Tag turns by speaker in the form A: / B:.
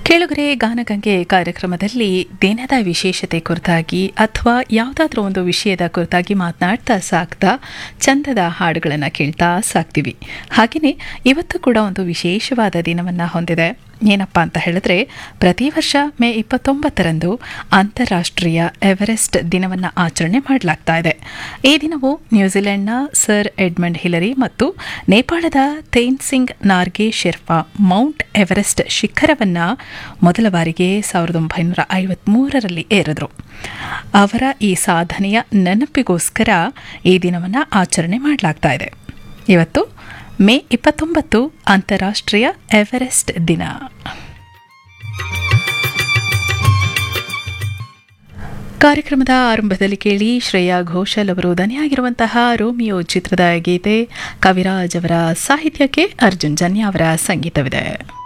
A: ಕೇಳುಗರೆ ಗಾನಗಂಗೆ ಕಾರ್ಯಕ್ರಮದಲ್ಲಿ ದಿನದ ವಿಶೇಷತೆ ಕುರಿತಾಗಿ ಅಥವಾ ಯಾವುದಾದ್ರೂ ಒಂದು ವಿಷಯದ ಕುರಿತಾಗಿ ಮಾತನಾಡ್ತಾ ಸಾಕ್ತಾ ಚಂದದ ಹಾಡುಗಳನ್ನು ಕೇಳ್ತಾ ಸಾಕ್ತೀವಿ ಹಾಗೆಯೇ ಇವತ್ತು ಕೂಡ ಒಂದು ವಿಶೇಷವಾದ ದಿನವನ್ನು ಹೊಂದಿದೆ ಏನಪ್ಪ ಅಂತ ಹೇಳಿದ್ರೆ ಪ್ರತಿ ವರ್ಷ ಮೇ ಇಪ್ಪತ್ತೊಂಬತ್ತರಂದು ಅಂತಾರಾಷ್ಟ್ರೀಯ ಎವರೆಸ್ಟ್ ದಿನವನ್ನು ಆಚರಣೆ ಮಾಡಲಾಗ್ತಾ ಇದೆ ಈ ದಿನವು ನ್ಯೂಜಿಲೆಂಡ್ನ ಸರ್ ಎಡ್ಮಂಡ್ ಹಿಲರಿ ಮತ್ತು ನೇಪಾಳದ ತೇನ್ಸಿಂಗ್ ನಾರ್ಗೆ ಶೆರ್ಫಾ ಮೌಂಟ್ ಎವರೆಸ್ಟ್ ಶಿಖರವನ್ನು ಮೊದಲ ಬಾರಿಗೆ ಸಾವಿರದ ಒಂಬೈನೂರ ಐವತ್ಮೂರರಲ್ಲಿ ಏರಿದ್ರು ಅವರ ಈ ಸಾಧನೆಯ ನೆನಪಿಗೋಸ್ಕರ ಈ ದಿನವನ್ನು ಆಚರಣೆ ಮಾಡಲಾಗ್ತಾ ಇದೆ ಇವತ್ತು ಮೇ ಇಪ್ಪತ್ತೊಂಬತ್ತು ಅಂತಾರಾಷ್ಟ್ರೀಯ ಎವರೆಸ್ಟ್ ದಿನ ಕಾರ್ಯಕ್ರಮದ ಆರಂಭದಲ್ಲಿ ಕೇಳಿ ಶ್ರೇಯಾ ಘೋಷಲ್ ಅವರು ದನಿಯಾಗಿರುವಂತಹ ರೋಮಿಯೋ ಚಿತ್ರದ ಗೀತೆ ಕವಿರಾಜ್ ಅವರ ಸಾಹಿತ್ಯಕ್ಕೆ ಅರ್ಜುನ್ ಜನ್ಯ ಅವರ ಸಂಗೀತವಿದೆ